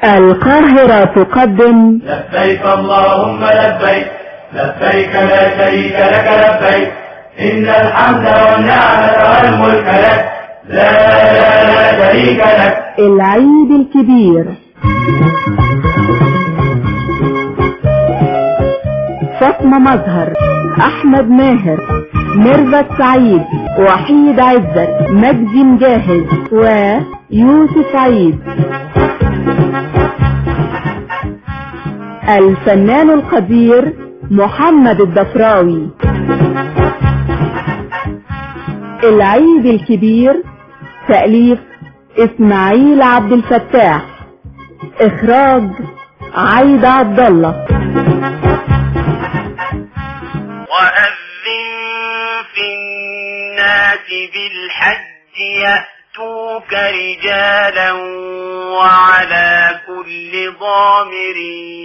القاهرة تقدم لبيك اللهم لبيك لبيك لا شريك لك لبيك إن الحمد والنعمة والملك لك لا لا لا شريك لك العيد الكبير فاطمة مظهر أحمد ماهر ميرفت سعيد وحيد عزت مجدي مجاهد ويوسف عيد الفنان القدير محمد الضفراوي العيد الكبير تأليف اسماعيل عبد الفتاح اخراج عايدة عبد الله وأذن في الناس بالحج يأتوك رجالا وعلى كل ضامر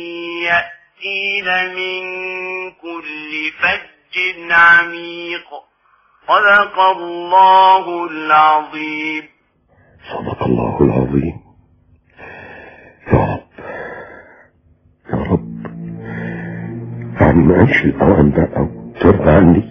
يأتين من كل فج عميق صدق الله العظيم صدق الله العظيم يا رب يا رب يعني ما قالش الأوان بقى وترضى عني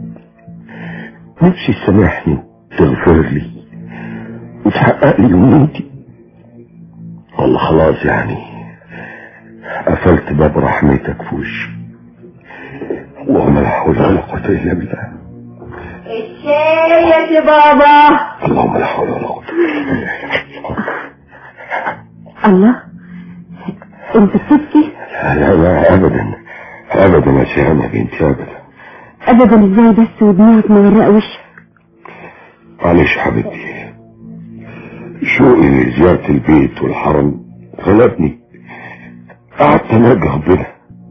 نفسي تسامحني وتغفر لي وتحقق لي أمنيتي والله خلاص يعني قفلت باب رحمتك في وشي اللهم لا حول ولا قوة إلا بالله الشاي يا سي بابا اللهم لا حول ولا قوة إلا بالله الله انت بتبكي لا لا لا أبدا أبدا يا شيخة يا بنتي أبدا ابدا ازاي بس ودموعك مغرقه وشك معلش حبيبتي شوقي لزيارة البيت والحرم غلبني قعدت اناجي ربنا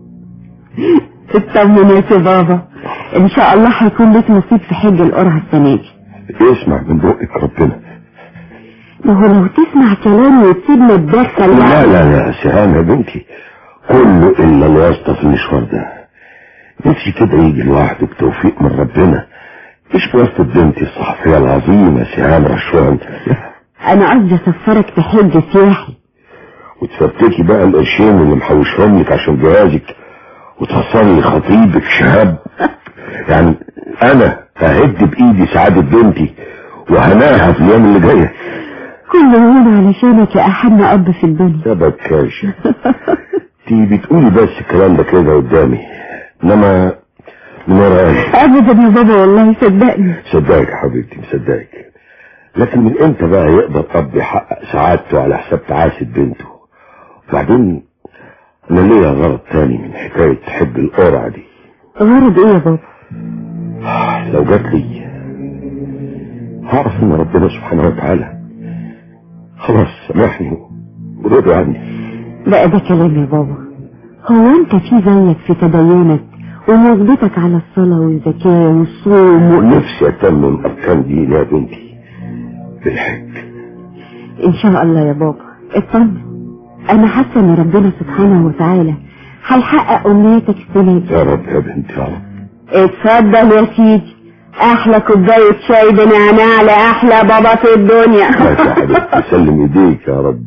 اطمن يا سي بابا ان شاء الله هيكون لك نصيب في حج القرعه السنه دي اسمع من بقك ربنا ما هو لو تسمع كلامي وتسيبني اتدخل لا يعني لا لا سهام يا بنتي كله الا الواسطة في المشوار ده نفسي كده يجي لوحده بتوفيق من ربنا مش بواسطة بنتي الصحفية العظيمة سهام رشوان انا قصدي اسفرك في حج سياحي وتفرتكي بقى القرشين اللي محوشهم لك عشان جوازك وتحصل لي خطيبك شهاب يعني انا اهد بايدي سعادة بنتي وهناها في الايام اللي جايه كل يوم علشانك يا احن اب في الدنيا يا بكاشة تي بتقولي بس الكلام ده كده قدامي انما من وراي ابدا يا بابا والله صدقني صدقك يا حبيبتي مصدقك لكن من امتى بقى يقدر اب يحقق سعادته على حساب تعاسة بنته وبعدين انا ليا غرض تاني من حكاية حب القرعة دي غرض ايه يا بابا لو جات لي هعرف ان ربنا سبحانه وتعالى خلاص سامحني ورضي عني بقى ده كلام يا بابا هو انت في زيك في تدينك ومواظبتك على الصلاة والزكاة والصوم و... نفسي اتمم اركان ديني يا بنتي بالحج ان شاء الله يا بابا اطمن انا حاسه ان ربنا سبحانه وتعالى هيحقق امنيتك السنه دي يا رب يا بنتي يا رب اتفضل يا سيدي احلى كوبايه شاي بنعناع لاحلى بابا في الدنيا ماشي يا حبيبتي سلم ايديك يا رب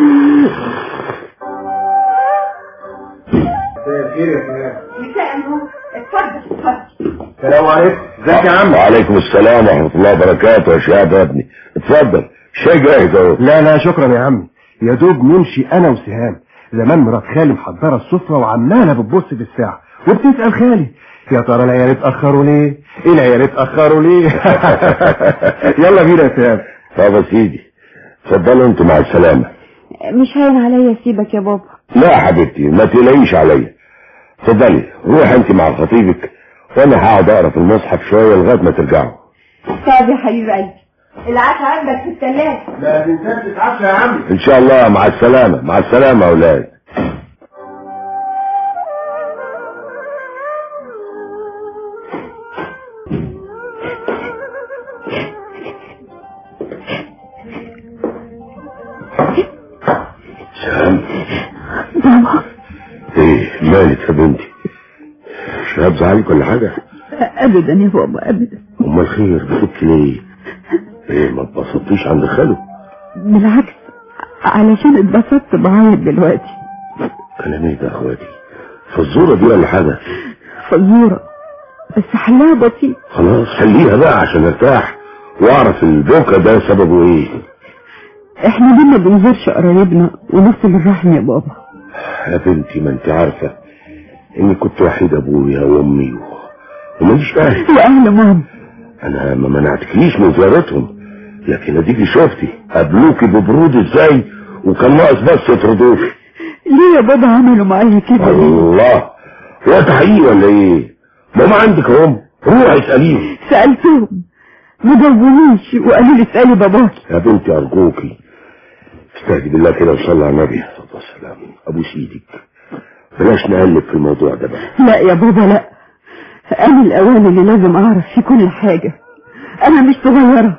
السلام عليكم ازيك يا عم وعليكم السلام ورحمة الله وبركاته يا شهاب يا ابني اتفضل شاي جاهز اهو لا لا شكرا يا عمي يا دوب نمشي انا وسهام زمان مرات خالي محضره السفره وعماله بتبص في الساعه وبتسال خالي يا ترى العيال اتاخروا ليه ايه العيال اتاخروا ليه يلا بينا يا سهام طب يا سيدي اتفضلوا انتوا مع السلامة مش هين عليا سيبك يا بابا لا يا حبيبتي ما تقلقيش عليا اتفضلي روح انت مع خطيبك وانا هقعد اقرا في المصحف شويه لغايه ما ترجعوا طب يا حبيب قلبي العشاء عندك في الثلاجه لا تنساش تتعشى يا عم ان شاء الله مع السلامه مع السلامه يا اولاد سام بابا ايه مالك يا بنتي شهاب زعلك ولا حاجه ابدا يا بابا ابدا امال خير بتبكي ليه ايه ما اتبسطتيش عند خاله بالعكس علشان اتبسطت بعيط دلوقتي كلام ايه ده يا اخواتي فالزورة دي ولا حاجة فزورة بس حلها بسيط خلاص خليها بقى عشان ارتاح واعرف البكا ده سببه ايه احنا ليه ما بنزورش قرايبنا ونصل الرحم يا بابا يا بنتي ما انت عارفة اني كنت وحيد ابويا وامي و... وماليش اهل واهل ماما انا ما منعتكيش من زيارتهم لكن اديكي شفتي قابلوكي ببرود ازاي وكان ناقص بس يطردوكي ليه يا بابا عملوا معايا كده ليه الله هو ده حقيقي ولا ايه ماما عندك اهم روحي اساليهم سألتهم ما جاوبونيش وقالوا لي اسألي باباكي يا بنتي ارجوكي استهدي بالله كده وصلي على النبي صلى الله عليه وسلم ابوس ايدك بلاش نقلب في الموضوع ده بقى لا يا بابا لا انا الاوان اللي لازم اعرف في كل حاجة انا مش صغيرة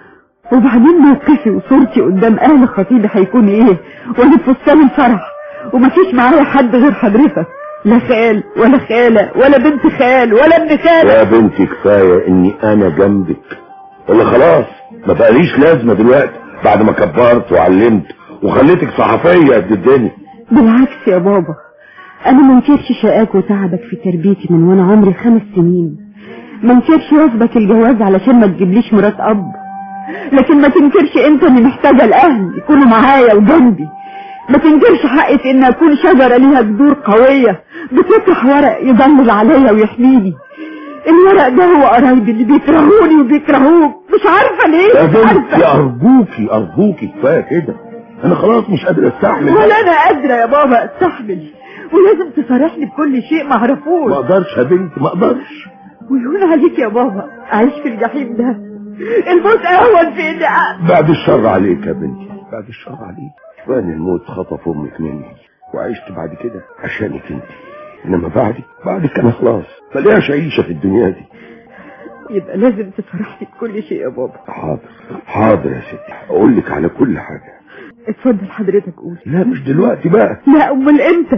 وبعدين موقفي وصورتي قدام اهل خطيبي هيكون ايه وانا في فستان الفرح ومفيش معايا حد غير حضرتك لا خال ولا خالة ولا بنت خال ولا ابن خالة يا بنتي كفاية اني انا جنبك ولا خلاص ما بقاليش لازمة دلوقتي بعد ما كبرت وعلمت وخليتك صحفية قد الدنيا بالعكس يا بابا انا ما انكرش شقاك وتعبك في تربيتي من وانا عمري خمس سنين ما انكرش رفضك الجواز علشان ما تجيبليش مرات اب لكن ما تنكرش انت اني محتاجة الاهل يكونوا معايا وجنبي ما تنكرش حقي في ان اكون شجرة ليها جذور قوية بتطرح ورق يضلل عليا ويحميني الورق ده هو قرايبي اللي بيكرهوني وبيكرهوك مش عارفة ليه يا مش بنتي عارفة ارجوكي ارجوكي كفاية كده انا خلاص مش قادر استحمل ولا انا قادرة يا بابا استحمل ولازم تصارحني بكل شيء ما اعرفوش ما اقدرش يا بنتي ما اقدرش ويهون عليك يا بابا اعيش في الجحيم ده الموت اهون في اني أ- بعد الشر عليك يا بنتي بعد الشر عليك وان الموت خطف امك مني وعشت بعد كده عشانك انت انما بعدك بعدك انا خلاص ملياش عيشة في الدنيا دي يبقى لازم تصارحني بكل شيء يا بابا حاضر حاضر يا ستي اقول لك على كل حاجة اتفضل حضرتك قول لا مش دلوقتي بقى لا امال امتى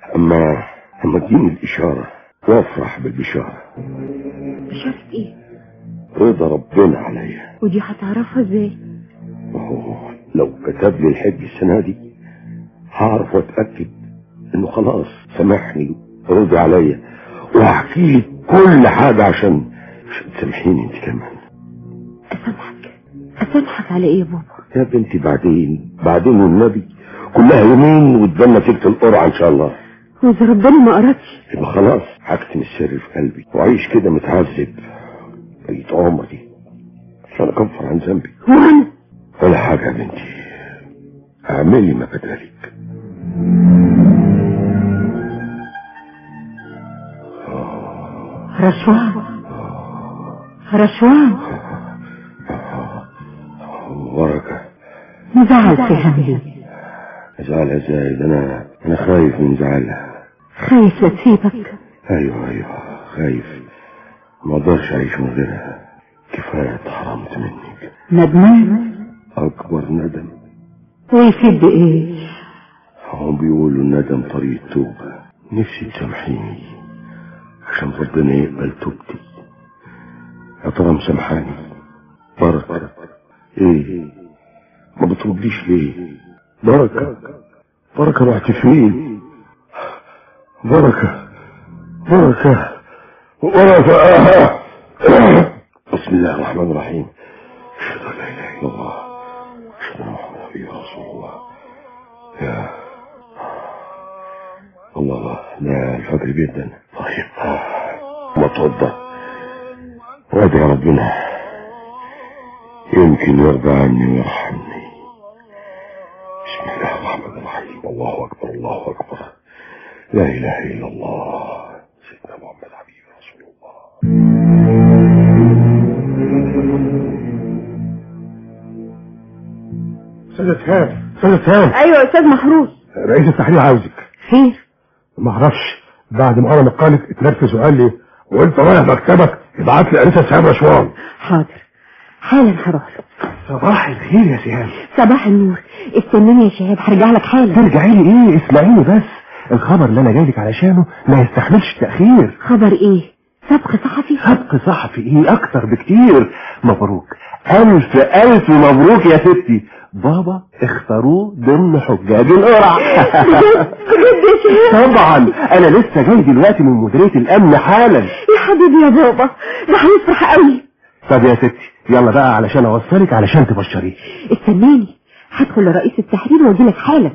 اما اما اديني الاشارة وافرح بالبشارة بشرط ايه رضا ربنا عليا ودي هتعرفها ازاي وهو لو كتب لي الحج السنة دي هعرف واتأكد انه خلاص سامحني رضي عليا وهحكي لك كل حاجة عشان عشان تسامحيني انت كمان اسامحك اسامحك على ايه يا بابا يا بنتي بعدين بعدين والنبي كلها يومين وتبنى تلك القرعة ان شاء الله واذا ربنا ما قرتش يبقى خلاص هكتم السر في قلبي وعيش كده متعذب بقيت عمري عشان اكفر عن ذنبي وانا ولا حاجة يا بنتي اعملي ما بدالك رشوان رشوان بركة مزعل في همي زعلها ازاي ده انا انا خايف من زعلها خايف لا تسيبك ايوه ايوه خايف ما اقدرش اعيش من غيرها كفاية اتحرمت منك ندمان اكبر ندم ويفيد بايه هم بيقولوا الندم طريق توبة نفسي تسامحيني عشان ربنا يقبل توبتي يا ترى مسامحاني بركة ايه ما بترديش ليه بركة بركة رحت فين بركة بركة بركة بسم الله الرحمن الرحيم اشهد ان لا اله الا الله اشهد ان محمدا نبي رسول الله يا الله الله ده الفجر جدا طيب ما اتوضى وادعي ربنا يمكن يرضى عني ويرحمني بسم الله الرحمن الرحيم الله اكبر الله اكبر لا اله الا الله سيدنا محمد حبيب رسول الله استاذ اسهام استاذ اسهام ايوه يا استاذ محروس رئيس التحرير عاوزك خير ما اعرفش بعد ما قرا مقالك اتنرفز وقال لي وانت رايح مكتبك ابعت لي انسه سهام رشوان حاضر حالا هروح له صباح الخير يا سهام صباح النور استناني يا شهاب هرجع لك حالا ترجعي لي ايه اسمعيني بس الخبر اللي انا جايلك علشانه ما يستحملش التاخير خبر ايه سبق صحفي سبق صحفي ايه اكتر بكتير مبروك الف الف مبروك يا ستي بابا اختاروه ضمن حجاج القرع بجد يا شيخ طبعا انا لسه جاي دلوقتي من مديريه الامن حالا يا حبيبي يا بابا ده هيفرح قوي طب يا ستي يلا بقى علشان اوصلك علشان تبشريه استناني هدخل لرئيس التحرير واجيلك حالا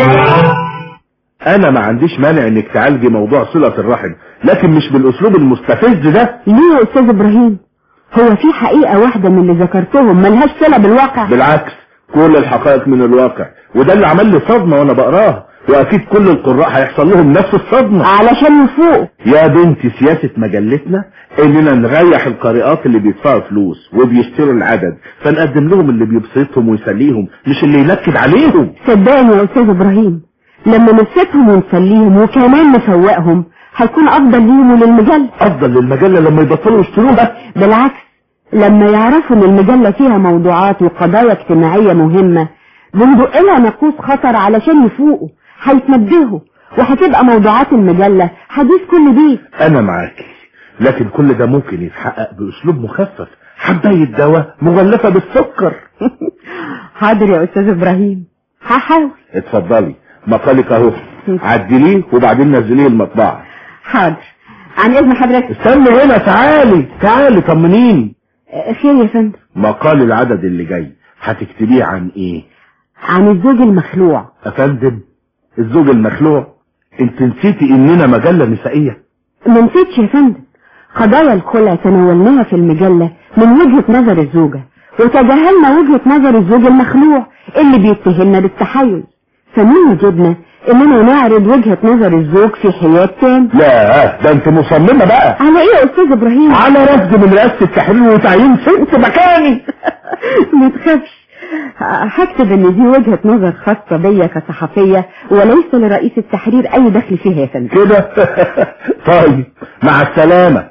انا ما عنديش مانع انك تعالجي موضوع صلة الرحم لكن مش بالاسلوب المستفز ده ليه يا استاذ ابراهيم هو في حقيقة واحدة من اللي ذكرتهم ملهاش صلة بالواقع بالعكس كل الحقائق من الواقع وده اللي عمل لي صدمة وانا بقراها واكيد كل القراء هيحصل لهم نفس الصدمة علشان يفوقوا يا بنتي سياسة مجلتنا اننا نريح القارئات اللي بيدفعوا فلوس وبيشتروا العدد فنقدم لهم اللي بيبسطهم ويسليهم مش اللي ينكد عليهم صدقني يا استاذ ابراهيم لما نبسطهم ونسليهم وكمان نفوقهم هيكون افضل ليهم وللمجلة افضل للمجلة لما يبطلوا يشتروها بالعكس لما يعرفوا ان المجلة فيها موضوعات وقضايا اجتماعية مهمة بندق لها ناقوس خطر علشان يفوقوا هيتنبهوا وهتبقى موضوعات المجلة حديث كل بيت انا معاكي لكن كل ده ممكن يتحقق باسلوب مخفف حباية دواء مغلفة بالسكر حاضر يا استاذ ابراهيم هحاول اتفضلي مقالك اهو عدليه وبعدين نزليه المطبعة حاضر عن اذن حضرتك استني هنا تعالي تعالي طمنيني آه، خير يا فندم مقال العدد اللي جاي هتكتبيه عن ايه عن الزوج المخلوع افندم الزوج المخلوع انت نسيتي اننا مجلة نسائية ما نسيتش يا فندم قضايا الخلع تناولناها في المجلة من وجهة نظر الزوجة وتجاهلنا وجهة نظر الزوج المخلوع اللي بيتهمنا بالتحيز فمن وجودنا اننا نعرض وجهة نظر الزوج في حياد تام لا ده انت مصممة بقى على ايه يا استاذ ابراهيم على رفض من رئاسة التحرير وتعيين ست مكاني ما تخافش هكتب ان دي وجهة نظر خاصة بيا كصحفية وليس لرئيس التحرير اي دخل فيها يا فندم كده طيب مع السلامة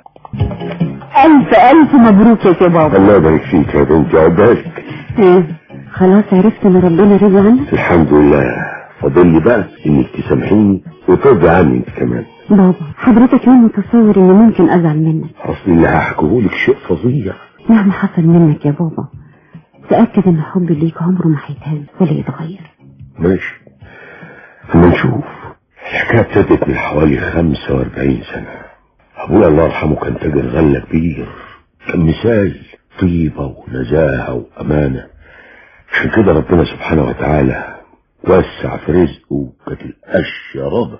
الف الف مبروك يا بابا الله يبارك فيك يا بنتي عقبالك ايه خلاص عرفت ان ربنا رضي عنك الحمد لله فاضل لي بقى انك تسامحيني وترضي عني انت كمان بابا حضرتك ليه متصور اني ممكن ازعل منك اصل اللي هحكيهولك شيء فظيع مهما حصل منك يا بابا تأكد ان حبي ليك عمره ما هيتهز ولا يتغير ماشي اما نشوف الحكاية ابتدت من حوالي 45 سنة أبويا الله يرحمه كان تاجر غلة كبير كان مثال طيبة ونزاهة وأمانة عشان كده ربنا سبحانه وتعالى وسع في رزقه وكانت الأشياء رضا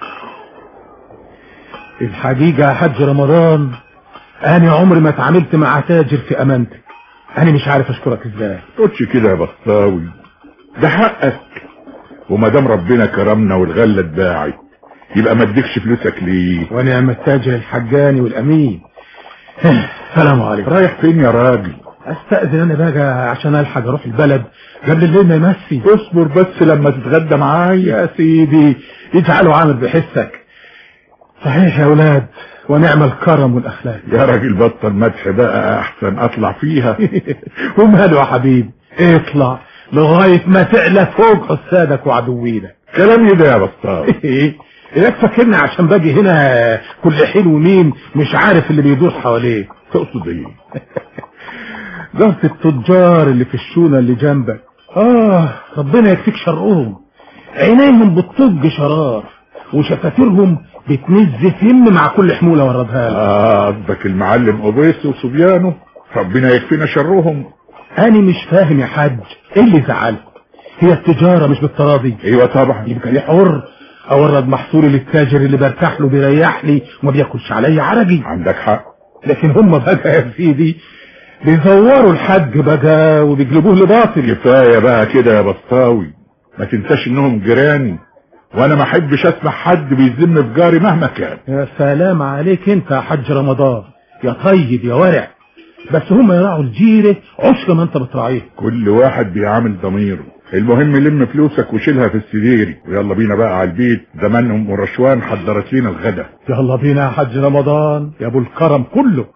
الحقيقة يا حاج رمضان أنا عمري ما اتعاملت مع تاجر في أمانتك أنا مش عارف أشكرك إزاي تقولش كده يا بخطاوي ده حقك وما دام ربنا كرمنا والغله اتباعت يبقى ما اديكش فلوسك ليه ونعم التاجر الحجاني والأمين السلام عليكم رايح فين يا راجل أستأذن أنا بقى عشان ألحق أروح البلد قبل الليل ما يمسي اصبر بس لما تتغدى معايا يا سيدي اجعله عامل بحسك صحيح يا أولاد ونعم الكرم والأخلاق يا راجل بطل مدح بقى احسن اطلع فيها وماله يا حبيبي اطلع لغاية ما تعلى فوق حسادك وعدوينك كلام ايه ده يا بطال ايه ايه فاكرني عشان باجي هنا كل حين ومين مش عارف اللي بيدور حواليه تقصد ايه جارة التجار اللي في الشونة اللي جنبك اه ربنا يكفيك شرهم عينيهم بتطج شرار وشفاتيرهم بتنز فم مع كل حمولة وردها لك اه قصدك المعلم اوبيس وصبيانه ربنا يكفينا شرهم انا مش فاهم يا حاج ايه اللي زعلك هي التجارة مش بالتراضي ايوه طبعا يبقى لي حر اورد محصولي للتاجر اللي برتاح له بيريحني وما بياكلش عليا عرجي عندك حق لكن هم بقى يا سيدي بيزوروا الحج بقى وبيجلبوه لباطل كفايه بقى كده يا بسطاوي ما تنساش انهم جيراني وانا ما احبش اسمع حد بيذم في جاري مهما كان يا سلام عليك انت يا حج رمضان يا طيب يا ورع بس هم يراعوا الجيرة عشر ما انت بتراعيه كل واحد بيعامل ضميره المهم لم فلوسك وشيلها في السريري ويلا بينا بقى على البيت زمانهم ورشوان حضرت لنا الغدا يلا بينا يا حج رمضان يا ابو الكرم كله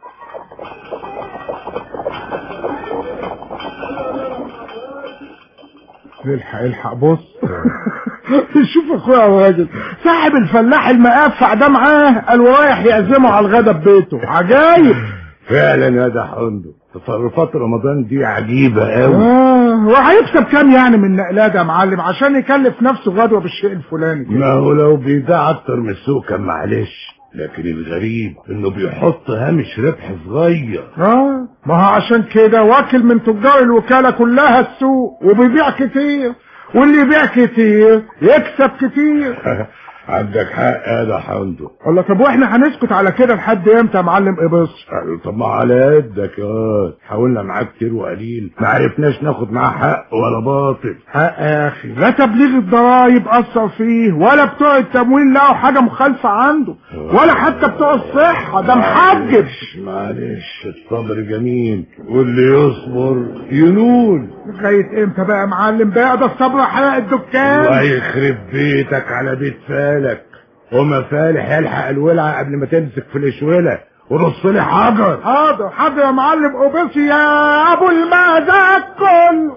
الحق الحق بص شوف اخويا واجد صاحب الفلاح المقفع ده معاه قال رايح يعزمه على الغدا في بيته عجايب فعلا يا ده حمدو تصرفات رمضان دي عجيبة قوي اه وهيكسب كام يعني من النقلات يا معلم عشان يكلف نفسه غدوه بالشيء الفلاني كده. ما هو لو بيبيع اكتر من السوق كان معلش لكن الغريب انه بيحط هامش ربح صغير اه ما هو عشان كده واكل من تجار الوكالة كلها السوق وبيبيع كتير واللي يبيع كتير يكسب كتير عندك حق يا ده حمدو والله طب واحنا هنسكت على كده لحد امتى يا معلم ابص طب ما على قدك يا واد. حاولنا معاه كتير وقليل ما عرفناش ناخد معاه حق ولا باطل حق يا اخي لا تبليغ الضرايب اثر فيه ولا بتوع التموين لقوا حاجه مخالفه عنده ولا حتى بتوع الصحه ده محجب معلش الصبر جميل واللي يصبر ينول لغايه امتى بقى يا معلم بقى ده الصبر حرق الله الدكان يخرب بيتك على بيت فالك وما فالح يلحق الولعة قبل ما تمسك في الاشولة ورص لي حجر حاضر حاضر يا معلم اوبسي يا ابو المزاج كله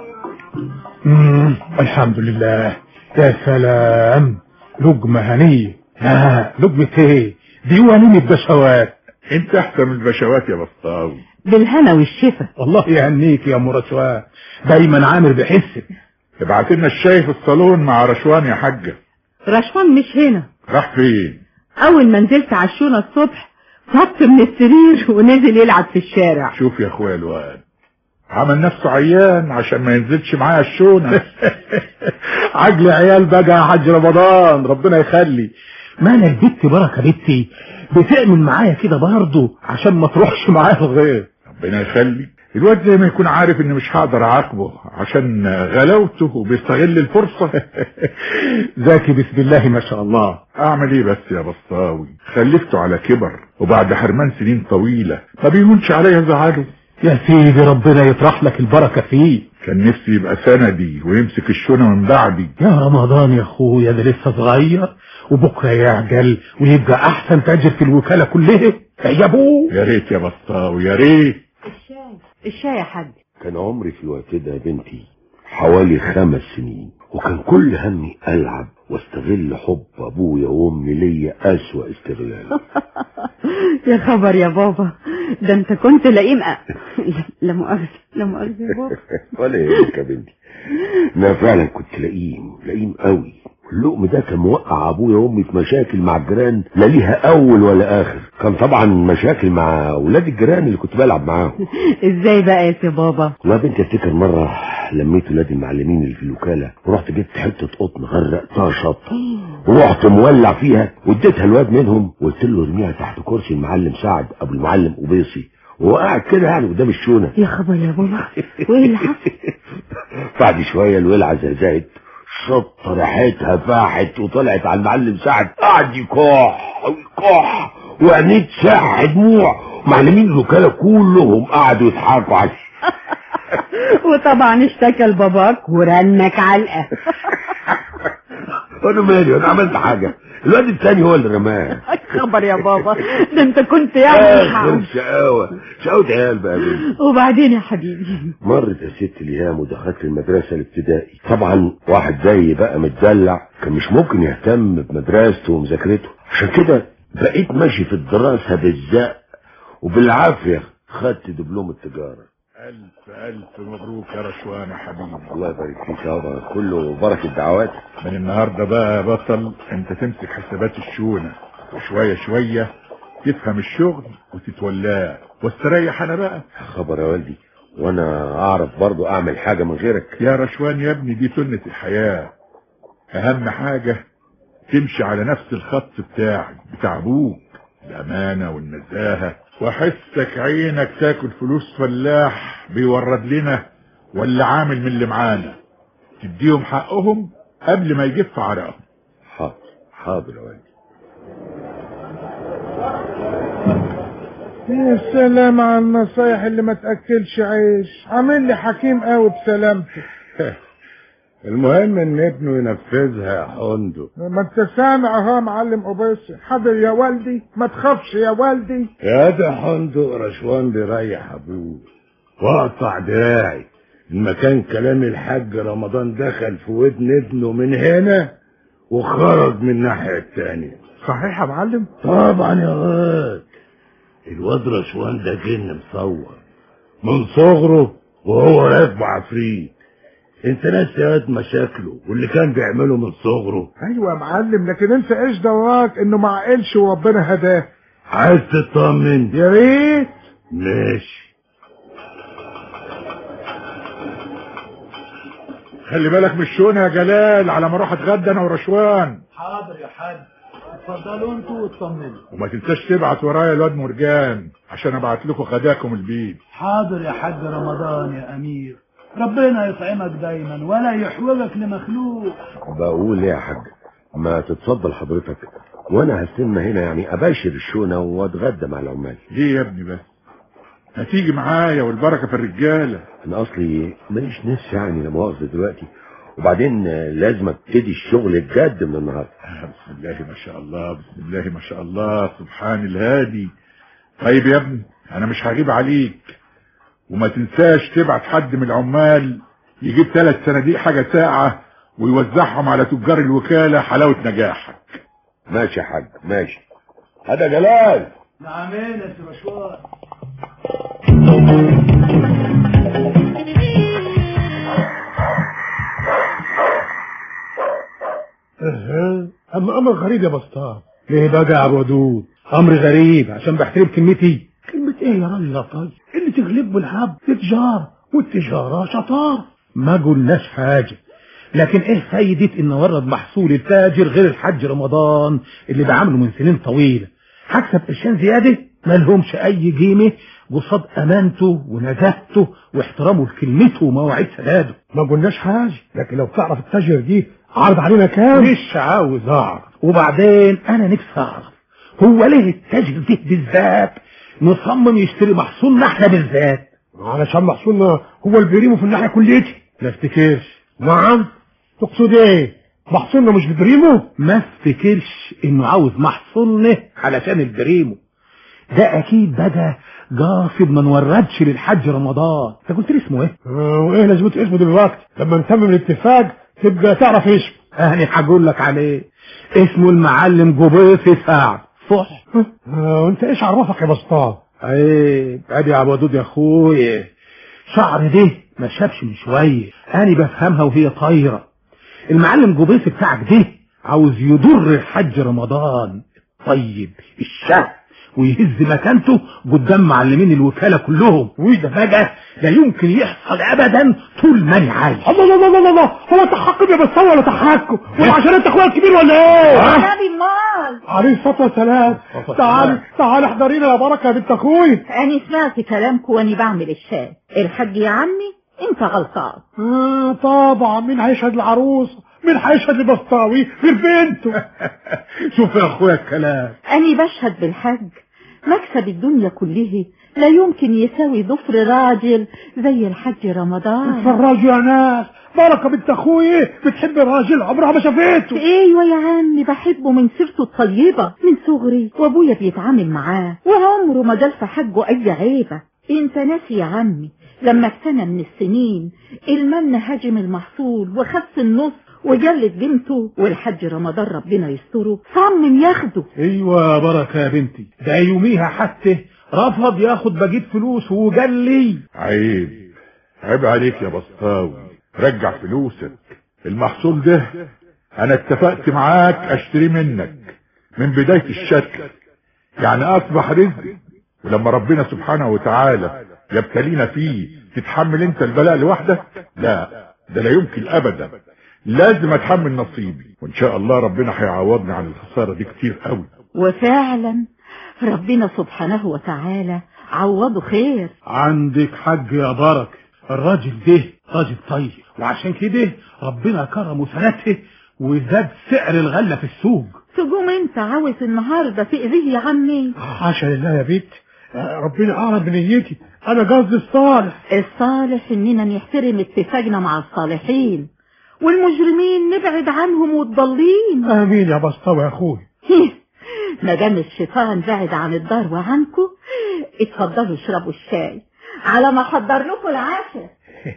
الحمد لله يا سلام لقمة هنية لا لقمة ايه ديوانين البشوات انت احسن من البشوات يا بسطاوي بالهنا والشفا الله يهنيك يا ام رشوان دايما عامر بحسك ابعت لنا الشاي في الصالون مع رشوان يا حاجة رشوان مش هنا راح فين اول ما نزلت عشونا الصبح نط من السرير ونزل يلعب في الشارع شوف يا اخويا الواد عمل نفسه عيان عشان ما ينزلش معايا الشونة عجل عيال بقى يا حاج رمضان ربنا يخلي ما انا البت بركه بنتي بتعمل معايا كده برضه عشان ما تروحش معايا الغير ربنا يخلي الواد زي ما يكون عارف ان مش هقدر اعاقبه عشان غلاوته وبيستغل الفرصة ذكي بسم الله ما شاء الله اعمل ايه بس يا بسطاوي خلفته على كبر وبعد حرمان سنين طويلة ما بيهونش عليا زعله يا سيدي ربنا يطرح لك البركه فيه كان نفسي يبقى سندي ويمسك الشونة من بعدي يا رمضان يا اخويا ده لسه صغير وبكره يعجل ويبقى احسن تاجر في الوكاله كلها يا ابوه يا ريت يا بسطاوي يا ريت الشاي الشاي يا حاج كان عمري في الوقت ده يا بنتي حوالي خمس سنين وكان كل همي ألعب واستغل حب أبويا وأمي ليا أسوأ استغلال يا خبر يا بابا ده انت كنت لئيم أ- لا مؤاخذة لا مؤاخذة يا بابا ولا يهمك يا بنتي أنا فعلا كنت لئيم لئيم قوي اللقم ده كان موقع أبويا وأمي في مشاكل مع الجيران لا ليها أول ولا آخر كان طبعا مشاكل مع ولاد الجيران اللي كنت بلعب معاهم ازاي بقى يا سي بابا والله يا بنتي افتكر مرة لميت ولاد المعلمين اللي في الوكالة ورحت جبت حتة قطن غرقتها شط ورحت مولع فيها واديتها الواد منهم وقلت له ارميها تحت كرسي المعلم سعد ابو المعلم قبيصي وهو قاعد كده يعني قدام الشونة يا خبر يا بابا وايه اللي حصل بعد شوية الولعة زهزهت شط ريحتها فاحت وطلعت على المعلم سعد قعد يكح ويكح وعينيه تسح دموع معلمين الوكالة كلهم قعدوا يضحكوا على وطبعا اشتكى لباباك ورنك علقة انا مالي انا عملت حاجة الواد التاني هو اللي رماه خبر يا بابا ده انت كنت يعني اخر شقاوة شقاوة عيال بقى يا بنتي وبعدين يا حبيبي مرت يا ست الايام ودخلت المدرسة الابتدائي طبعا واحد زي بقى متدلع كان مش ممكن يهتم بمدرسته ومذاكرته عشان كده بقيت ماشي في الدراسة بالزق وبالعافية خدت دبلوم التجارة الف الف مبروك يا رشوان يا حبيبي الله يبارك فيك يابا كله بركة دعوات من النهاردة بقى يا بطل انت تمسك حسابات الشونة وشوية شوية تفهم الشغل وتتولاه واستريح انا بقى خبر يا والدي وانا اعرف برضو اعمل حاجة من غيرك يا رشوان يا ابني دي سنة الحياة اهم حاجة تمشي على نفس الخط بتاعي بتاع ابوك الامانة والنزاهة واحسك عينك تاكل فلوس فلاح بيورد لنا ولا عامل من اللي معانا تديهم حقهم قبل ما يجف عرقهم حاضر حاضر يا والدي يا سلام على النصايح اللي ما تاكلش عيش عامل لي حكيم قوي بسلامته المهم ان ابنه ينفذها يا حندو ما انت سامع اهو يا معلم قبيس حاضر يا والدي ما تخافش يا والدي يا ده حندو رشوان بيريح ابوه واقطع دراعي المكان كلام الحاج رمضان دخل في ودن ابنه من هنا وخرج من الناحية التانية صحيح يا معلم طبعا يا واد الواد رشوان ده جن مصور من صغره وهو راكب عفريت انت ناسي ياد مشاكله واللي كان بيعمله من صغره ايوه يا معلم لكن انت ايش دواك انه ما عقلش وربنا هداه عايز تطمن يا ريت ماشي خلي بالك من الشونه يا جلال على ما اروح اتغدى انا ورشوان حاضر يا حاج اتفضلوا انتوا واطمنوا وما تنساش تبعت ورايا الواد مرجان عشان ابعت لكم غداكم البيت حاضر يا حاج رمضان يا امير ربنا يطعمك دايما ولا يحوجك لمخلوق بقول ايه يا حاج ما تتفضل حضرتك وانا هستنى هنا يعني اباشر الشونه واتغدى مع العمال ليه يا ابني بس هتيجي معايا والبركه في الرجاله انا اصلي ماليش نفس يعني لا مؤاخذه دلوقتي وبعدين آه، لازم ابتدي الشغل الجد من النهارده بسم الله ما شاء الله بسم الله ما شاء الله سبحان الهادي طيب يا ابني انا مش هغيب عليك وما تنساش تبعت حد من العمال يجيب ثلاث صناديق حاجة ساعة ويوزعهم على تجار الوكالة حلاوة نجاحك ماشي يا حاج ماشي هذا جلال نعمين يا سبشوار اها اما امر غريب يا بسطام ليه بقى يا ودود امر غريب عشان بحترم كلمتي كلمة ايه يا راجل يا طيب اللي تغلب بالحب تجارة والتجارة شطارة ما قلناش حاجة لكن ايه فايدة ان ورد محصول التاجر غير الحج رمضان اللي بعمله من سنين طويلة هكسب قرشين زيادة ما لهمش اي قيمة قصاد امانته ونزاهته واحترامه لكلمته ومواعيد سداده ما قلناش حاجة لكن لو تعرف التاجر دي عرض علينا كام مش عاوز اعرف وبعدين انا نفسي اعرف هو ليه التاجر ده بالذات مصمم يشتري محصولنا احنا بالذات علشان محصولنا هو اللي بيريمه في الناحيه كليتي ما افتكرش نعم تقصد ايه محصولنا مش ببريمه ما افتكرش انه عاوز محصولنا علشان البريمو ده اكيد بقى قاصد ما نوردش للحج رمضان انت قلت لي اسمه ايه وايه لازمته اسمه دلوقتي لما نتمم الاتفاق تبقى تعرف اسمه انا هقول لك عليه اسمه المعلم جبيص سعد صح وانت ايش عرفك يا بسطام عيب ادي يا ابو دود يا اخويا شعر ده ما شافش من شويه انا بفهمها وهي طايره المعلم جبيص بتاعك ده عاوز يضر الحج رمضان طيب الشهر ويهز مكانته قدام معلمين الوكالة كلهم وده بقى لا يمكن يحصل ابدا طول ما انا عايش الله الله الله الله هو تحكم يا بسطام ولا تحكم ولا عشان انت اخويا الكبير ولا ايه نبي مال عليه الصلاة والسلام تعالي تعالي احضرينا يا بركة يا بنت اخوي أنا سمعت كلامكم وأنا بعمل الشاي الحاج يا عمي أنت غلطان آه طبعا مين هيشهد العروس مين هيشهد لبسطاوي غير بنته شوف يا اخويا الكلام أنا بشهد بالحج مكسب الدنيا كله لا يمكن يساوي ضفر راجل زي الحج رمضان اتفرجوا يا ناس بركة بنت اخوي بتحب الراجل عمرها ما شافته ايوه يا عمي بحبه من سيرته الطيبة من صغري وابويا بيتعامل معاه وعمره ما جال في حجه اي عيبة انت ناسي يا عمي لما في سنة من السنين المن هاجم المحصول وخس النص وجلد بنته والحج رمضان ربنا يستره صمم ياخده ايوه يا بركة يا بنتي ده يوميها حتى رفض ياخد بجيب فلوس وقال لي عيب عيب عليك يا بسطاوي رجع فلوسك المحصول ده انا اتفقت معاك اشتري منك من بداية الشكل يعني اصبح رزق ولما ربنا سبحانه وتعالى يبتلينا فيه تتحمل انت البلاء لوحدك لا ده لا يمكن ابدا لازم اتحمل نصيبي وان شاء الله ربنا هيعوضني عن الخسارة دي كتير قوي وفعلا ربنا سبحانه وتعالى عوضه خير عندك حج يا بركة الراجل ده راجل طيب وعشان كده ربنا كرمه سنته وزاد سعر الغلة في السوق تقوم انت عاوز النهاردة تأذيه يا عمي حاشا لله يا بيت ربنا أعلم بنيتي أنا قصدي الصالح الصالح اننا نحترم اتفاقنا مع الصالحين والمجرمين نبعد عنهم والضالين آمين يا بسطاوي يا أخوي ما دام الشيطان بعد عن الدار وعنكم اتفضلوا اشربوا الشاي على ما احضر لكم العشاء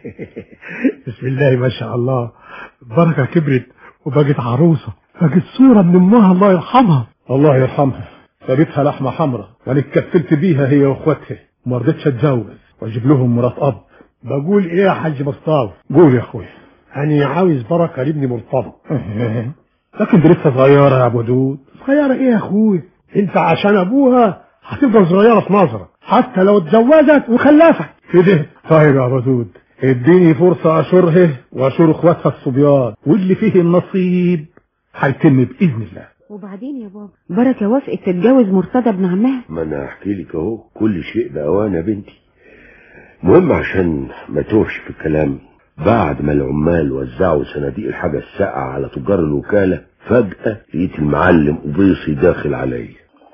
بسم الله ما شاء الله بركة كبرت وبقت عروسة بقت صورة من امها الله يرحمها الله يرحمها جابتها لحمة حمراء وانا اتكفلت بيها هي واخواتها وما رضيتش اتجوز واجيب لهم مرات اب بقول ايه يا حاج مصطفى قول يا اخويا انا عاوز بركه لابني مرتضى لكن دي لسه صغيره يا ابو دود صغيره ايه يا اخويا انت عشان ابوها هتفضل صغيره في نظرك حتى لو اتزوجت وخلفت كده طيب يا ابو دود اديني فرصه اشورها واشور اخواتها الصبيان واللي فيه النصيب هيتم باذن الله وبعدين يا بابا بركة وافقت تتجوز مرتضى ابن عمها ما انا احكي لك اهو كل شيء باوان يا بنتي مهم عشان ما توهش في الكلام بعد ما العمال وزعوا صناديق الحاجة الساقعة على تجار الوكالة فجأة لقيت المعلم قبيصي داخل عليا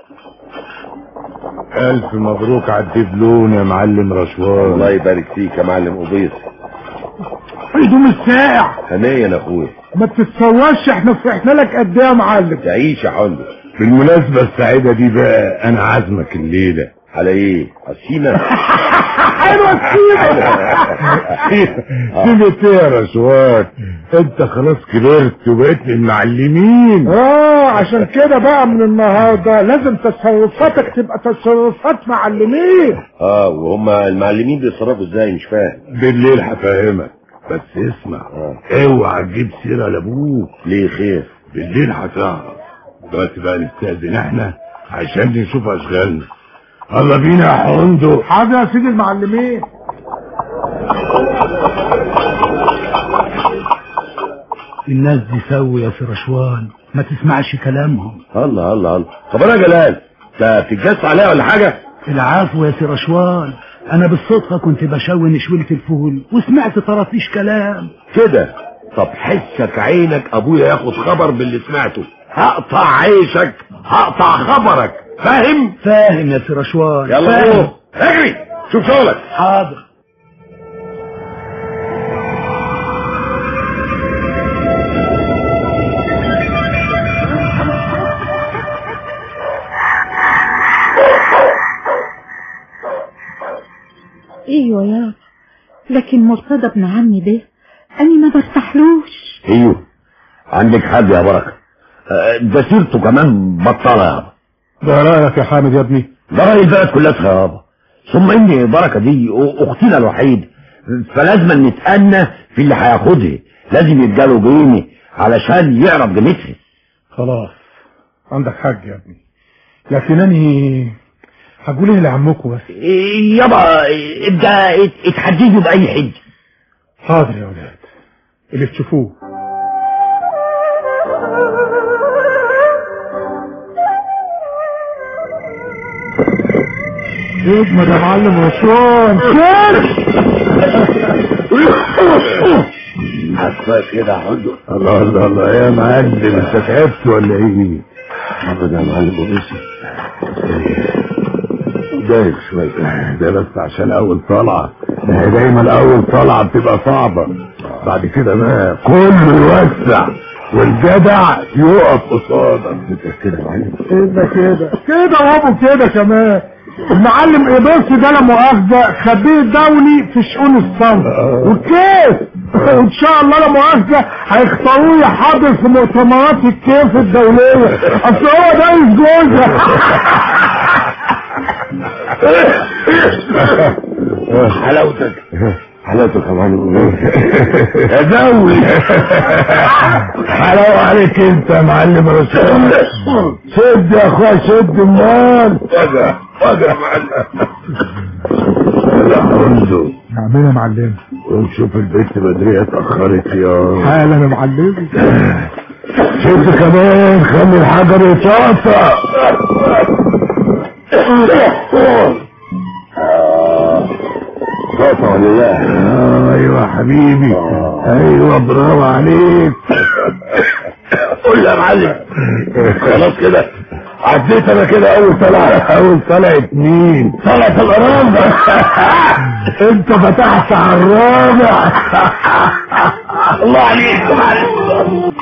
ألف مبروك على الدبلون يا معلم رشوان الله يبارك فيك يا معلم قبيصي هدوم الساقع هنيا يا اخويا ما تتصورش احنا فرحنا لك قد ايه يا معلم تعيش يا حلو بالمناسبة السعيدة دي بقى أنا عازمك الليلة على ايه السينا حلوه السيره سيبت ايه يا رشوان انت خلاص كبرت وبقيت من المعلمين اه عشان كده بقى من النهارده لازم تصرفاتك تبقى تصرفات معلمين اه وهم المعلمين بيتصرفوا ازاي مش فاهم بالليل هفهمك بس اسمع اوعى تجيب سيرة لابوك ليه خير بالليل هتعرف دلوقتي بقى نستأذن احنا عشان نشوف اشغالنا يلا بينا يا حندق حاضر يا سيدي المعلمين الناس دي سوي يا سرشوان ما تسمعش كلامهم الله الله الله طب انا جلال انت بتتجس عليا ولا حاجه العفو يا سرشوان انا بالصدفة كنت بشوي نشويلة الفول وسمعت طرطيش كلام كده طب حسك عينك ابويا ياخد خبر باللي سمعته هقطع عيشك هقطع خبرك فاهم فاهم يا سرشوان يلا فاهم. روح اجري شوف شغلك حاضر ايوه يا لكن مرتضى ابن عمي ده انا ما برتاحلوش ايوه عندك حق يا بركه آه، ده سيرته كمان بطاله يابا ده رايك يا حامد يا ابني ده راي البلد كلها يابا ثم ان بركه دي اختنا الوحيد فلازم نتأنى في اللي هياخدها لازم يداله جيني علشان يعرف قيمتها خلاص عندك حق يا ابني لكن اني هقول ايه لعمكم بس يابا ابدا اتحججوا باي حج حاضر يا ولاد اللي تشوفوه اجمد يا معلم رشوان عارفه كده يا حدو الله الله الله يا معلم انت تعبت ولا ايه ابدا يا معلم قبيصي دايق شوية ده بس عشان اول طلعة ما هي دايما اول طلعة بتبقى صعبة بعد كده بقى كله يوسع والجدع يقف قصادك كده يا معلم كده كده كده وابو كده كمان المعلم ايبرسي ده لا مؤاخذة خبير دولي في شؤون الصمت والكيف وان شاء الله لا مؤاخذة هيختاروه يحاضر في مؤتمرات الكيف الدولية اصل هو ده جوزها حلاوتك حلاوتك يا معلم يا دولي حلاوة عليك انت يا معلم رسول سد يا اخويا سد امال وجع وجع يا معلم يا حمدو نعمل يا معلم ونشوف البنت بدرية اتأخرت يا حالا يا معلم شد كمان خلي الحجر يتقطع قطع ولا لا آه، ايوه حبيبي ايوه برافو عليك قول يا معلم خلاص كده عديت انا كده اول طلعه اول طلعه مين طلعت الرابع انت فتحت على الرابع الله عليك يا معلم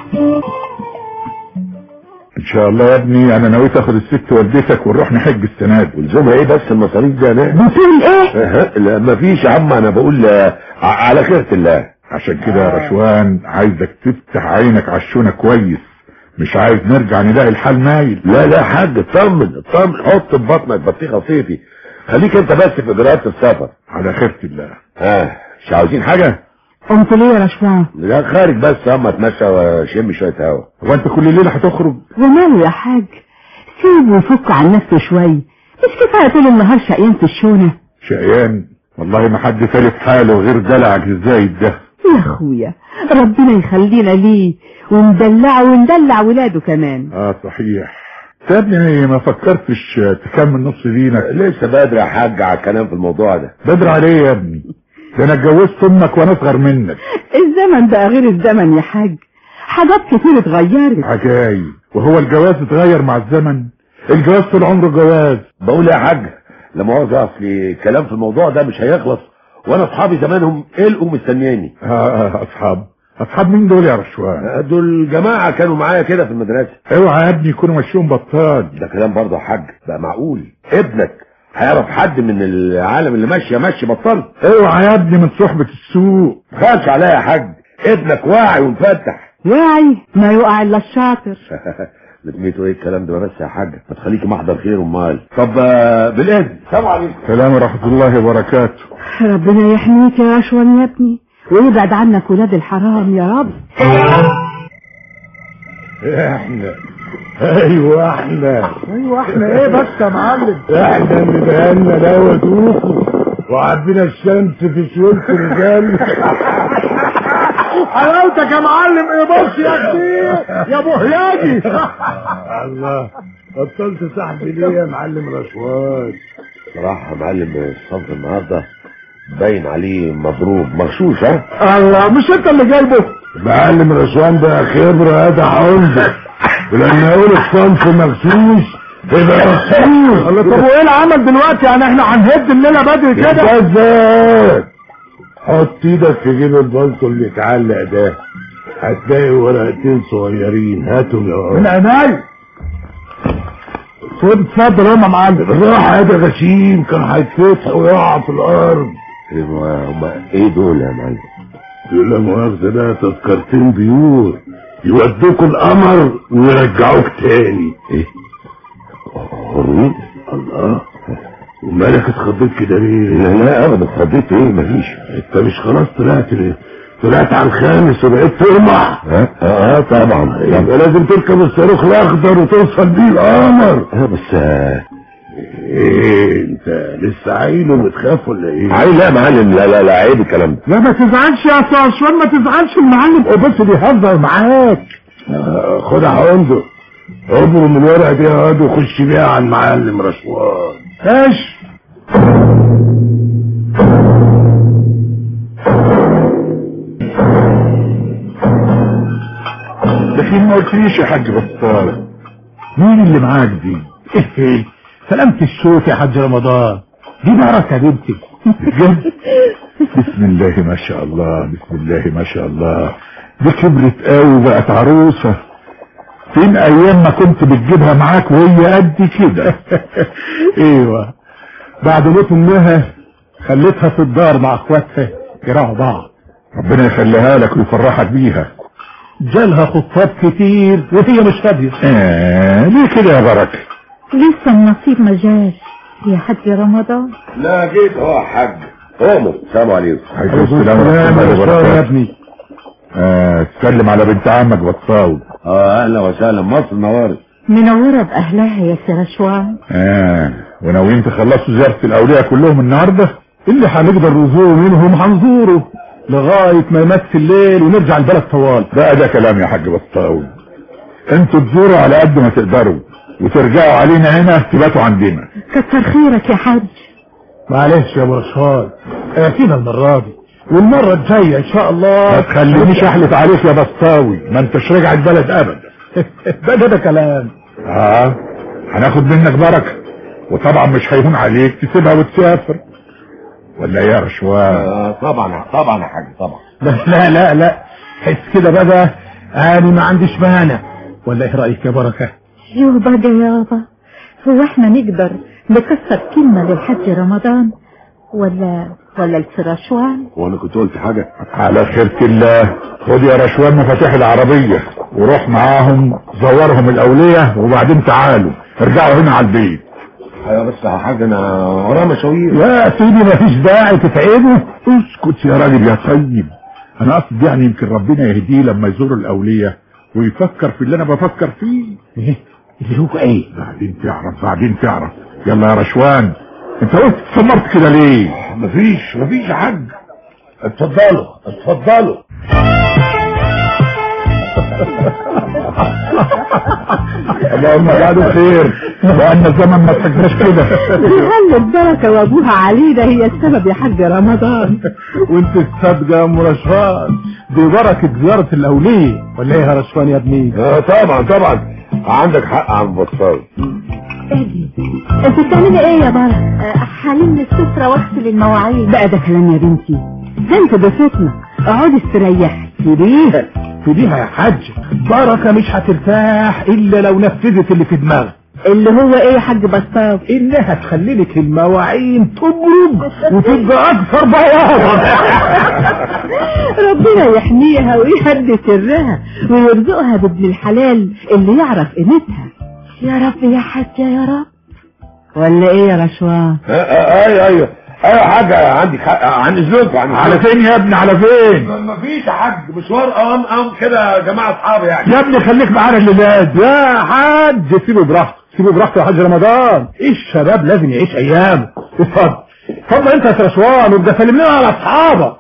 ان شاء الله يا ابني انا نويت اخد الست والدتك ونروح نحج السنه دي ولزومها ايه بس المصاريف دي انا بتقول ايه أه، لا مفيش يا عم انا بقول آه، ع- على خيرة الله عشان كده يا رشوان عايزك تفتح عينك على الشونه كويس مش عايز نرجع نلاقي الحال مايل لا لا حاج اطمن اطمن حط في بطنك بطيخه صيفي خليك انت بس في اجراءات السفر على خيرة الله ها مش عاوزين حاجة قمت ليه يا رشوان لا خارج بس اما اتمشى واشم شوية هوا هو انت كل ليلة هتخرج وماله يا حاج سيبه يفك عن نفسه شوية مش كفاية طول النهار شقيان في الشونة شقيان والله ما حد ثالث حاله غير دلعك الزايد ده يا اخويا ربنا يخلينا ليه وندلعه وندلع ولاده كمان اه صحيح يا ابني ما فكرتش تكمل نص دينك لسه بدري يا حاج على الكلام في الموضوع ده بدر عليه يا ابني ده انا اتجوزت امك وانا اصغر منك الزمن بقى غير الزمن يا حاج حاجات كتير اتغيرت عجايب وهو الجواز اتغير مع الزمن الجواز طول عمره جواز بقول يا حاج لا مؤاخذة اصلي كلام في الموضوع ده مش هيخلص وانا اصحابي زمانهم قلقوا مستنياني آه آه اصحاب اصحاب مين دول يا رشوان دول جماعة كانوا معايا كده في المدرسة اوعى يا ابني يكونوا ماشيين بطال ده كلام برضه يا حاج بقى معقول ابنك هيعرف حد من العالم اللي ماشي ماشي بطل اوعى يا ابني من صحبة السوق خالش عليا يا حاج ابنك واعي ومفتح واعي ما يقع الا الشاطر لقيتوا ايه الكلام ده بس يا حاج ما تخليكي محضر خير امال طب آه، بالاذن سلام عليكم سلام ورحمة الله وبركاته ربنا يحميك يا اشون يا ابني ويبعد عنك ولاد الحرام يا رب احنا ايوه احنا ايوه احنا ايه بس يا معلم احنا اللي بقالنا دوا دوكو وعبينا الشمس في شوية الرجال حلاوتك يا معلم ايه بص يا كبير يا ابو هياجي الله بطلت صاحبي ليه يا معلم رشوان صراحة يا معلم الصنف النهاردة باين عليه مضروب مغشوش ها الله مش انت اللي جايبه معلم رشوان ده خبرة هذا عنده ولما يقول الصنف مغشوش يبقى مغشوش الله طب وايه العمل دلوقتي يعني احنا هنهد الليله بدري كده ازاي حط ايدك في جيب البلطو اللي اتعلق ده هتلاقي ورقتين صغيرين هاتهم يا من عيني خد اتفضل يا معلم بالراحة يا ده غشيم كان هيتفتح ويقع في الارض ايوه هما ايه دول يا معلم يقول لا مؤاخذة ده تذكرتين بيور يودوكوا القمر ويرجعوك تاني ايه هروين الله ومالك اتخضيت كده ليه لا لا ابدا اتخضيت ايه مفيش انت مش خلاص طلعت ليه طلعت على الخامس وبقيت ترمح ها اه طبعا يبقى لازم تركب الصاروخ الاخضر وتوصل بيه القمر اه بس آه، ايه انت لسه عيل وبتخاف ولا ايه عيل لا يا معلم لا لا لا عيب الكلام ده لا ما تزعلش يا استاذ شوان ما تزعلش المعلم بس بيهزر معاك آه، خدها عنده عبر من الورقه دي يا واد وخش بيها على المعلم رشوان ايش لكن ما قلتليش يا حاج بطال مين اللي معاك دي ايه سلامة الشوك يا حاج رمضان دي بركة بنتي بجد بسم الله ما شاء الله بسم الله ما شاء الله دي كبرت قوي وبقت عروسة فين ايام ما كنت بتجيبها معاك وهي قد كده ايوه بعد موت امها خليتها في الدار مع اخواتها يراعوا بعض ربنا يخليها لك ويفرحك بيها جالها خطاب كتير وهي مش فاضية آه ليه كده يا بركة لسه النصيب ما جاش يا حاج رمضان لا جيت اهو يا حاج قوموا السلام عليكم عليكم السلام ورحمة الله يا وبركاته ابني آه تسلم على بنت عمك بطاوي اه اهلا وسهلا مصر نوارت منورة بأهلها يا سرشوان آه وناويين تخلصوا زيارة الأولياء كلهم النهاردة اللي هنقدر نزوره منهم هنزوره لغاية ما يمس الليل ونرجع البلد طوال بقى ده كلام يا حاج بطاوي انتوا تزوروا على قد ما تقدروا وترجعوا علينا هنا تباتوا عندنا كتر خيرك يا حاج معلش يا ابو رشاد اعطينا المرة دي والمرة الجاية ان شاء الله ما تخلينيش احلف عليك يا بطاوي ما انتش راجع البلد ابدا ده ده, ده كلام اه هناخد منك بركة وطبعا مش هيهون عليك تسيبها وتسافر ولا إيه يا رشوان آه طبعا طبعا يا حاج طبعا لا لا لا لا حس كده بقى انا ما عنديش مانع ولا ايه رايك يا بركه يو بقى يابا هو احنا نقدر نكسر كلمة للحج رمضان ولا ولا السرشوان وانا كنت قلت حاجة على خيرة الله خد يا رشوان مفاتيح العربية وروح معاهم زورهم الأولية وبعدين تعالوا ارجعوا هنا على البيت ايوه بس يا حاج انا ورايا مشاوير يا سيدي مفيش داعي تتعبه اسكت يا راجل يا طيب انا اقصد يعني يمكن ربنا يهديه لما يزور الاولياء ويفكر في اللي انا بفكر فيه ايه اللي هو ايه بعدين تعرف بعدين تعرف يلا يا رشوان انت قلت اتسمرت كده ليه مفيش مفيش يا حاج اتفضلوا اتفضلوا اللهم بعده خير وان الزمن ما تحجناش كده هل البركة وابوها علينا هي السبب يا حاج رمضان وانت الصادقة يا ام رشوان دي بركة زيارة الاولياء ولا ايه يا رشوان يا ابني اه طبعا طبعا عندك حق عم بطال اهدي انت بتعملي ايه يا بركة حلم السفرة واغسل المواعين بقى ده كلام يا بنتي ده انت ضيفتنا اقعدي استريحي تديها تديها يا حاج بركة مش هترتاح الا لو نفذت اللي في دماغها اللي هو ايه يا حاج بسطاف انها تخلي لك المواعين تبرد وتبقى اكثر بياضا ربنا يحميها ويهدي سرها ويرزقها بابن الحلال اللي يعرف قيمتها يا رب يا حاجة يا رب ولا ايه يا رشوان ايوه ايوه ايوه يا حاج عندك حق عن اذنكم عن على فين يا ابني على فين مفيش يا حاج مشوار قام قام كده يا جماعه اصحابي يعني يا ابني خليك معانا الليلات يا حاج سيبه براحته سيبه براحته يا حاج رمضان الشباب لازم يعيش ايامه اتفضل اتفضل انت يا رشوان وابقى سلم لنا على اصحابك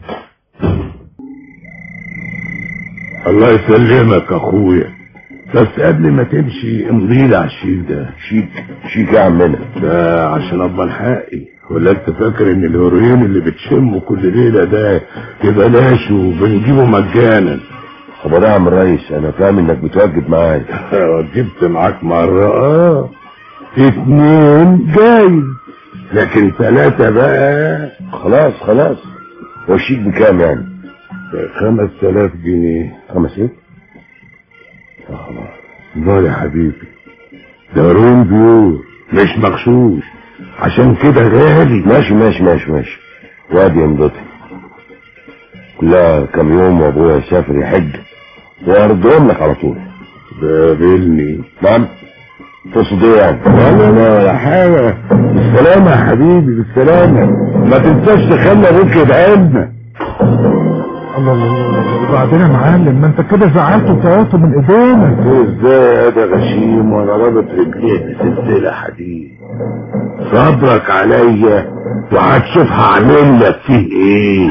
الله يسلمك اخويا بس قبل ما تمشي امضي لي على الشيك ده شيك شيك يا عمنا ده عشان ابقى حقي ولا انت فاكر ان الهيروين اللي بتشمه كل ليله ده ببلاش وبنجيبه مجانا طب ده يا عم الريس انا فاهم انك بتوجب معايا وجبت معاك مرة اه اتنين جاي لكن ثلاثة بقى خلاص خلاص هو الشيك بكام يعني خمس تلاف جنيه خمس ايه لا يا حبيبي ده رون بيور مش مغشوش عشان كده غالي ماشي ماشي ماشي ماشي وادي يا مدتي كلها كام يوم وابويا يسافر يحج واردهم لك على طول قابلني نعم تقصد ايه يعني لا لا لا يا حاجة بالسلامة يا حبيبي بالسلامة ما تنساش تخلي ابوك يدعي لنا الله الله الله وبعدين يا معلم ما انت كده زعلت وطيرته من ايدينا ازاي ده غشيم وانا رابط رجليه بسلسلة حديد صبرك عليا وهتشوف هعمل لك فيه ايه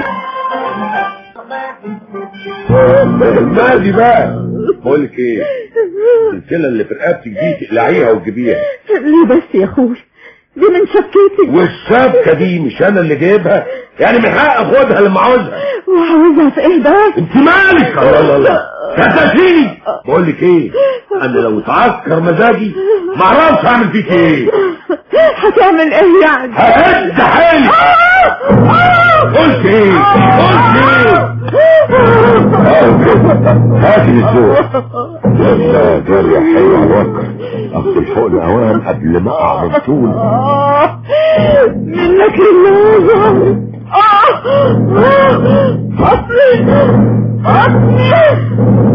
المادي بقى بقول لك ايه السلسله اللي في رقبتك دي تقلعيها وتجيبيها ليه بس يا اخوي دي من شبكتي والشبكه دي مش انا اللي جايبها يعني من حق اخدها لما عاوزها وعاوزها في ايه بس انت مالك لا لا لا كتشيني بقول لك ايه انا لو اتعسكر مزاجي ما اعرفش اعمل فيك ايه هتعمل ايه يعني ههد حيلي قلت ايه قلت ايه هاتي الذوق يلا جري حلو عوكر اخد الحقن اوام قبل ما اقع من طول آه، منك لله اصلي اصلي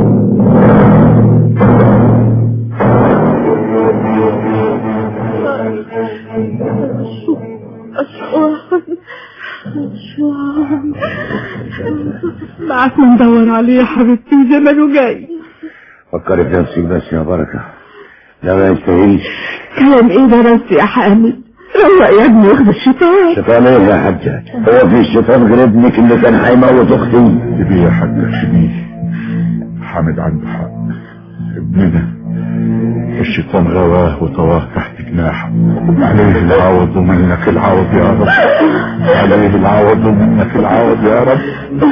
بعتنا ندور عليه يا حبيبتي زمانه جاي فكري في نفسك بس يا بركة لا ما يستاهلش كلام ايه ده بس يا حامد روق يا ابني واخد الشيطان شيطان ايه يا حاجة هو في الشيطان غير ابنك اللي كان هيموت اختي سيبيه يا حاجة سيبيه حامد عنده حق ابننا الشيطان غواه وطواه تحت جناحه عليه العوض ومنك العوض يا رب عليه العوض ومنك العوض يا رب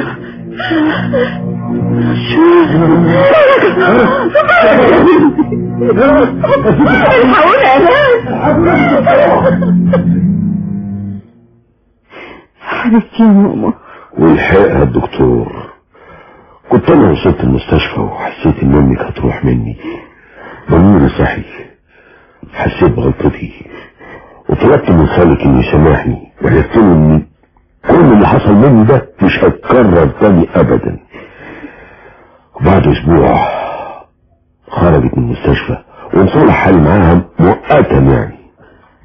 الحقوني يا ناس حبيبتي يا ماما والحقها الدكتور كنت انا وصلت المستشفى وحسيت ان امك هتروح مني ضميري صحي حسيت بغلطتي وطلبت من خالك انه يسامحني وعرفت له ان كل اللي حصل مني ده مش هيتكرر تاني ابدا وبعد اسبوع خرجت من المستشفى وانصلح حالي معاها مؤقتا يعني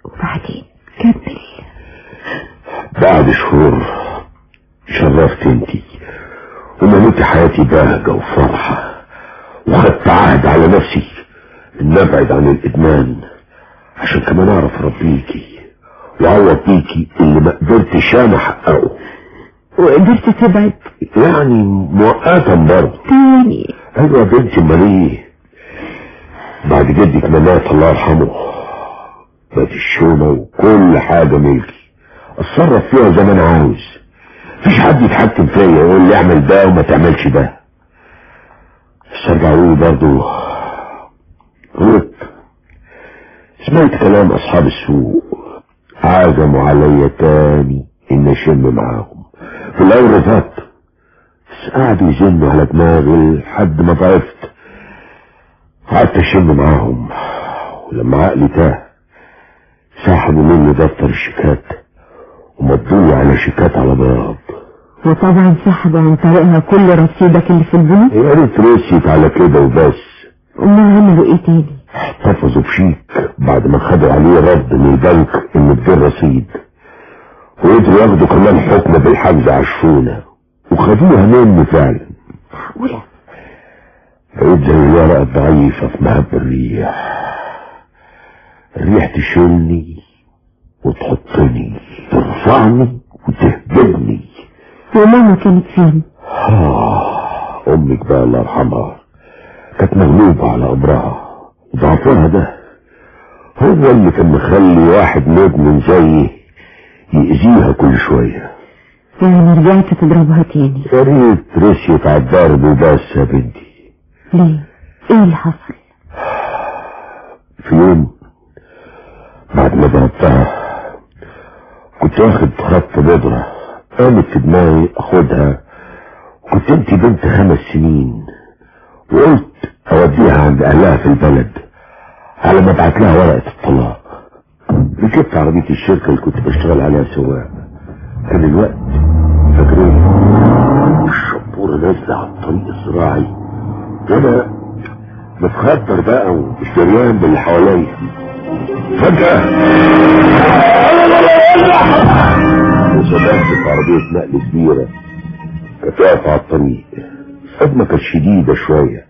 وبعدين كمل بعد شهور شرفت انتي ومليت حياتي بهجة وفرحة وخدت عهد على نفسي ان ابعد عن الادمان عشان كمان اعرف اربيكي وعوض بيكي اللي ما قدرتش انا احققه وقدرت تبعد يعني مؤقتا برضه تاني ايوه يا بنتي امال ايه بعد جدك ما مات الله يرحمه بقت الشومة وكل حاجة ملكي اتصرف فيها زي ما انا عاوز مفيش حد يتحكم فيا يقول لي اعمل ده وما تعملش ده بس ارجع اقول برضه غلط سمعت كلام اصحاب السوق عزموا عليا تاني ان اشم معاهم في الاول رفضت بس قعدوا يزنوا على دماغي لحد ما ضعفت قعدت اشم معاهم ولما عقلي تاه سحبوا مني دفتر الشيكات ومضوني على شيكات على بياض وطبعا سحبوا عن طريقها كل رصيدك اللي في البنوك يا ريت رسيت على كده وبس امال عملوا ايه تاني احتفظوا بشيك بعد ما خدوا عليه رفض من البنك انه بدون رصيد وقدروا ياخدوا كمان حكم بالحجز على الشونة وخدوها مني فعلا معقولة بقيت زي الورقة الضعيفة في مهب الريح الريح تشيلني وتحطني ترفعني وتهبدني وماما كانت فين آه أمك بقى الله يرحمها كانت مغلوبة على أمرها وضعفها ده هو اللي كان مخلي واحد مدمن زيي يأذيها كل شوية يعني رجعت تضربها تاني يا ريت رسيت على الضرب وبس يا بنتي ليه ايه اللي حصل في يوم بعد ما ضربتها كنت واخد خط بودرة قامت في دماغي اخدها كنت انت بنت خمس سنين وقلت اوديها عند اهلها في البلد على ما ابعت لها ورقة الطلاق ركبت عربية الشركة اللي كنت بشتغل عليها سواق كان الوقت فاكرين الشبورة نازلة على الطريق الزراعي وانا متخدر بقى ومش دريان باللي حواليا فجأة وسمعت في عربية نقل كبيرة كانت واقفة على الطريق الصدمة كانت شديدة شوية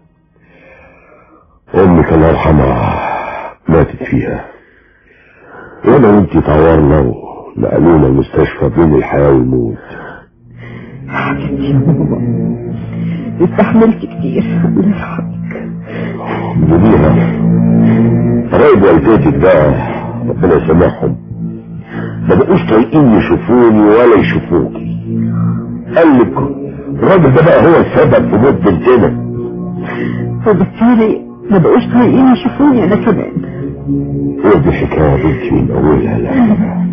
أمك الله يرحمها ماتت فيها وأنا وأنتي تعورنا ونقلونا المستشفى بين الحياة والموت حبيبتي يا بابا استحملت كتير الله يرحمك جميلة قرايب والدتك بقى ربنا يسامحهم ما بقوش طايقين يشوفوني ولا يشوفوكي قال لك الراجل ده بقى هو السبب في موت بنتنا وبالتالي ما بقوش طايقين يشوفوني انا كمان ودي حكاية بنتي من أولها لآخرها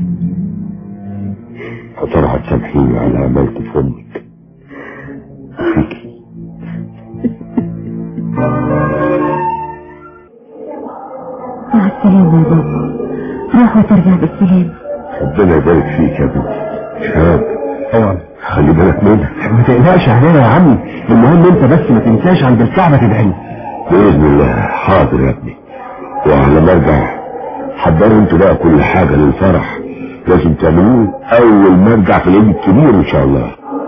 يا ترى هتسامحيني على عملت في أمك فيكي مع السلامة يا بابا روح وترجع بالسلامة ربنا يبارك فيك يا بنتي شهاب طبعا خلي بالك منك ما تقلقش علينا يا عمي المهم انت بس ما تنساش عند الكعبة تدعي بإذن الله حاضر يا ابني وعلى ما ارجع حضروا انتوا بقى كل حاجة للفرح لازم تعملوه أول ما ارجع في العيد الكبير إن شاء الله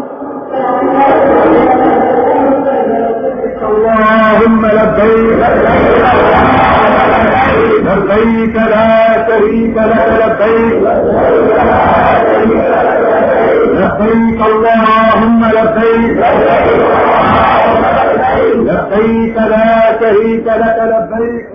اللهم لبيك لبيك لا شريك لك لبيك لبيك اللهم لبيك لبيك لا شريك لك لبيك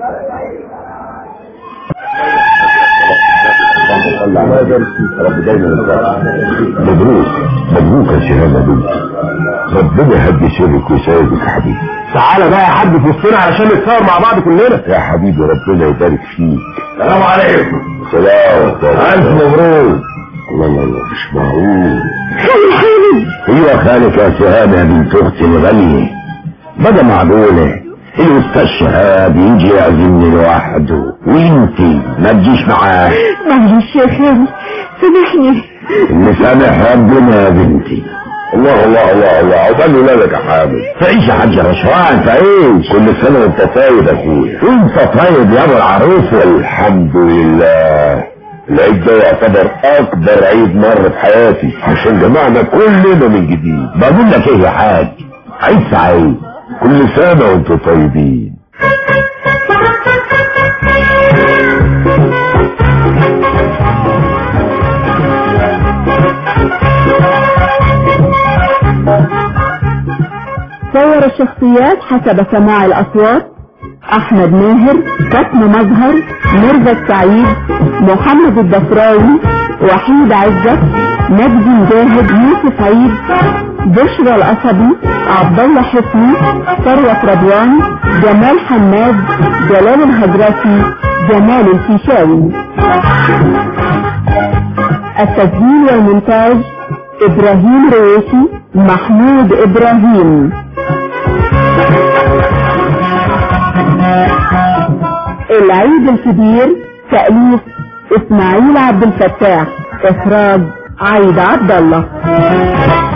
رب دايما يرضى. مبروك مبروك يا شهاب يا بنتي ربنا يهدي سرك ويسعدك يا حبيبي تعالى بقى يا حاج في وسطنا علشان نتصور مع بعض كلنا يا حبيبي ربنا يبارك فيك السلام عليكم سلام ألف مبروك الله الله الله مش معقول ايوه خالك يا سهام يا بنت اختي الغالية بدا معقولة الاستاذ شهاب يجي يعزمني لوحده وانتي ما تجيش معاه معلش يا خالي سامحني اللي سامح ربنا يا بنتي الله الله الله الله عقبال ولادك يا حامد تعيش يا حاج رشوان تعيش كل سنة وانت طيب يا اخويا وانت طيب يا ابو العروس الحمد لله العيد ده يعتبر اكبر عيد مر في حياتي عشان جمعنا كلنا من جديد بقول لك ايه يا حاج عيد سعيد كل سنة وانتم طيبين صور الشخصيات حسب سماع الأصوات أحمد ماهر فاطمة مظهر ميرزا السعيد محمد الدفراوي وحيد عزت مجدي مجاهد يوسف عيد بشرى القصبي عبد الله حسني ثروت رضوان جمال حماد جلال الهجرسي جمال الفيشاوي التسجيل والمونتاج إبراهيم رويشي محمود إبراهيم العيد الكبير تأليف إسماعيل عبد الفتاح إخراج عايد عبد الله